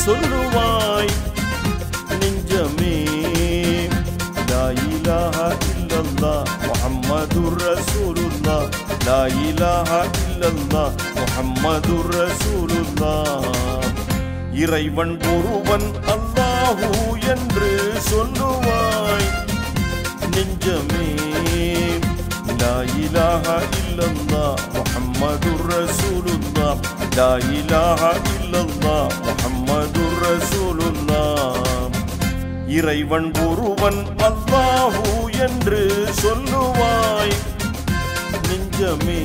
சொல்லுவாய் நெஞ்சமே லா இலாஹா இல்லல்லாஹ் முஹம்மதுர் ரசூலுல்லாஹ் லா இலாஹா இல்லல்லாஹ் முஹம்மதுர் ரசூலுல்லாஹ் இறைவன் ஒருவன் அல்லாஹு என்று சொல்லுவாய் நெஞ்சமே லா இலாஹா இல்லல்லாஹ் முஹம்மதுர் ரசூலுல்லாஹ் லா இலாஹா இல்லல்லாஹ் முஹம்மதுர் ரசூலுல்லாஹ் இறைவன் ஒருவன் அல்லாஹு என்று சொல்லுவாய் நெஞ்சமே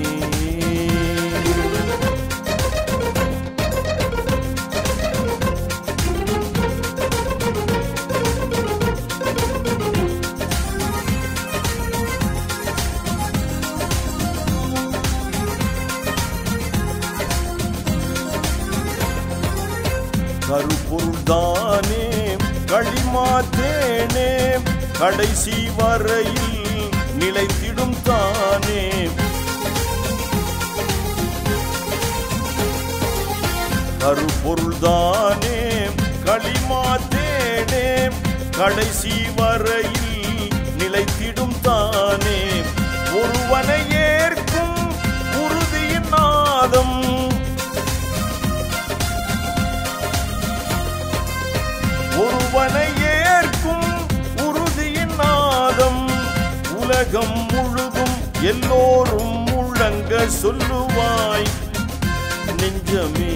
கருப்பொருள்தானே களிமாத்தேனே கடைசி வரையில் நிலைத்திடும் தானே கருப்பொருள்தானே களிமாத்தேனே கடைசி வரையில் நிலைத்திடும் தானே ஒருவனை ஏற்கும் உறுதியின் நாதம் ஒருவனை ஏற்கும் உறுதியின் நாதம் உலகம் முழுதும் எல்லோரும் முழங்க சொல்லுவாய் நெஞ்சமே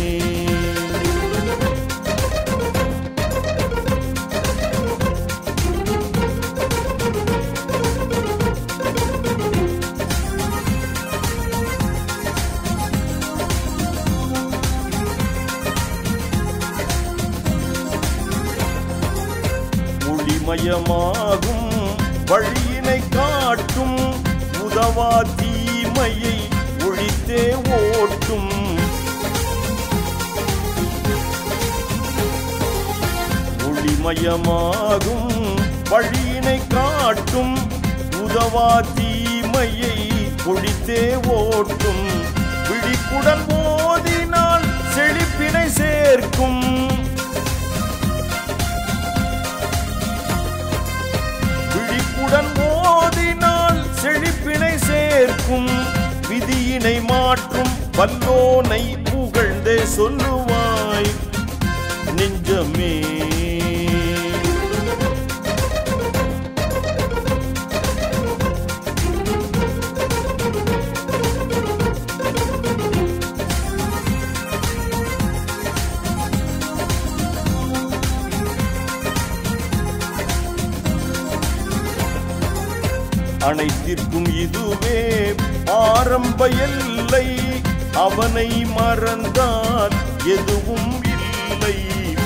ஒளிமயமாகும் வழியினை காட்டும் உதவா தீமையை ஒழித்தே ஓட்டும் ஒளிமயமாகும் வழியினை காட்டும் உதவா தீமையை ஒழித்தே ஓட்டும் விழிப்புடன் ஓதினால் செழிப்பினை சேர்க்கும் விழிப்புடன் ஓதினால் செழிப்பினை சேர்க்கும் விதியினை மாற்றும் வல்லோனை புகழ்ந்தே சொல்லுவாய் நெஞ்சமே அனைத்திற்கும் இதுவே ஆரம்ப எல்லை அவனை மறந்தால் எதுவும் இல்லை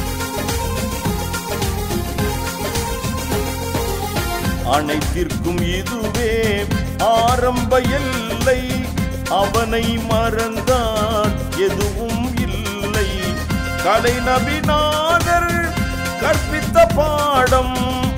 அனைத்திற்கும் இதுவே ஆரம்ப எல்லை அவனை மறந்தால் எதுவும் இல்லை கலை நபிநாதர் கற்பித்த பாடம்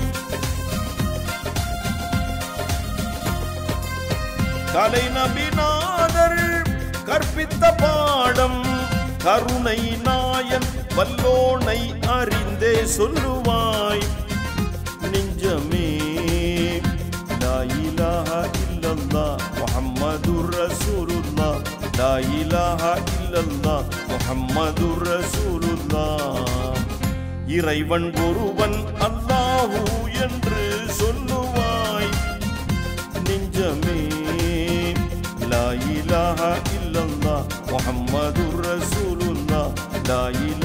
கலை நபிநாதர் கற்பித்த பாடம் கருணை நாயன் வல்லோனை அறிந்தே சொல்லுவாய் நெஞ்சமே லா இலாஹா இல்லல்லாஹ் முஹம்மதுர் ரசூலுல்லாஹ் லா இலாஹா இல்லல்லாஹ் முஹம்மதுர் ரசூலுல்லாஹ் இறைவன் ஒருவன் அல்லாஹு என்று சொல்லுவாய் நெஞ்சமே லா இலாஹா இல்லல்லாஹ் முஹம்மதுர் ரசூலுல்லாஹ் லா இலாஹா